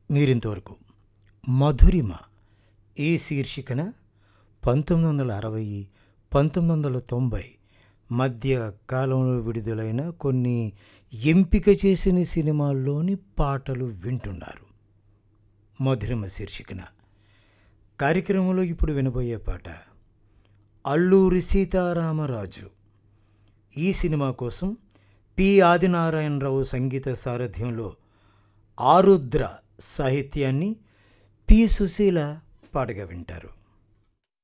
మీరింతవరకు మధురిమ ఈ శీర్షికన పంతొమ్మిది వందల అరవై పంతొమ్మిది వందల తొంభై మధ్య కాలంలో విడుదలైన కొన్ని ఎంపిక చేసిన సినిమాల్లోని పాటలు వింటున్నారు మధురిమ శీర్షికన కార్యక్రమంలో ఇప్పుడు వినబోయే పాట అల్లూరి సీతారామరాజు ఈ సినిమా కోసం పి ఆదినారాయణరావు సంగీత సారథ్యంలో ఆరుద్ర సాహిత్యాన్ని పి సుశీల పాటగా వింటారు